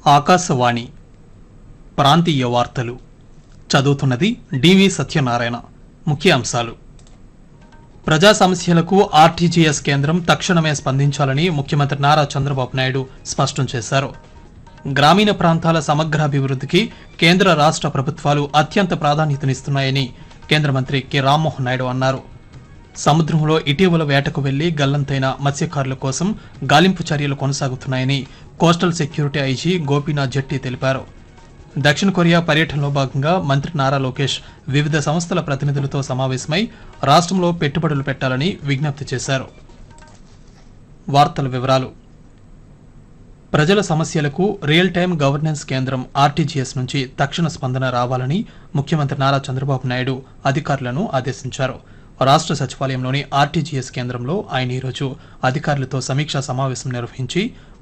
ఆకాశవాణి ప్రాంతీయ వార్తలు చదువుతున్నది డివి సత్యనారాయణ ముఖ్య అంశాలు ప్రజా సమస్యలకు ఆర్టీజీఎస్ కేంద్రం తక్షణమే స్పందించాలని ముఖ్యమంత్రి నారా చంద్రబాబు నాయుడు స్పష్టం చేశారు గ్రామీణ ప్రాంతాల సమగ్రాభివృద్ధికి కేంద్ర రాష్ట్ర ప్రభుత్వాలు అత్యంత ప్రాధాన్యతనిస్తున్నాయని కేంద్ర మంత్రి కె రామ్మోహన్ నాయుడు అన్నారు సముద్రంలో ఇటీవల వేటకు వెళ్లి గల్లంతైన మత్స్యకారుల కోసం గాలింపు చర్యలు కొనసాగుతున్నాయని coastal security IG Gopinath Jetti తెలిపారు దక్షిణ కొరియా పర్యటనలో భాగంగా మంత్రి నారా లోకేష్ వివిధ సంస్థల ప్రతినిధులతో సమావేశమై రాష్ట్రంలో పెట్టుబడులు పెట్టాలని విజ్ఞప్తి చేశారు వార్తల వివరాలు ప్రజల సమస్యలకు రియల్ టైం గవర్నెన్స్ కేంద్రం ఆర్టీజీఎస్ నుంచి తక్షణ స్పందన రావాలని ముఖ్యమంత్రి నారా చంద్రబాబు నాయుడు అధికారులను ఆదేశించారు రాష్ట్ర సచివాలయంలోని ఆర్టీజీఎస్ కేంద్రంలో ఆయన ఈరోజు అధికారులతో సమీక్షా సమావేశం నిర్వహించి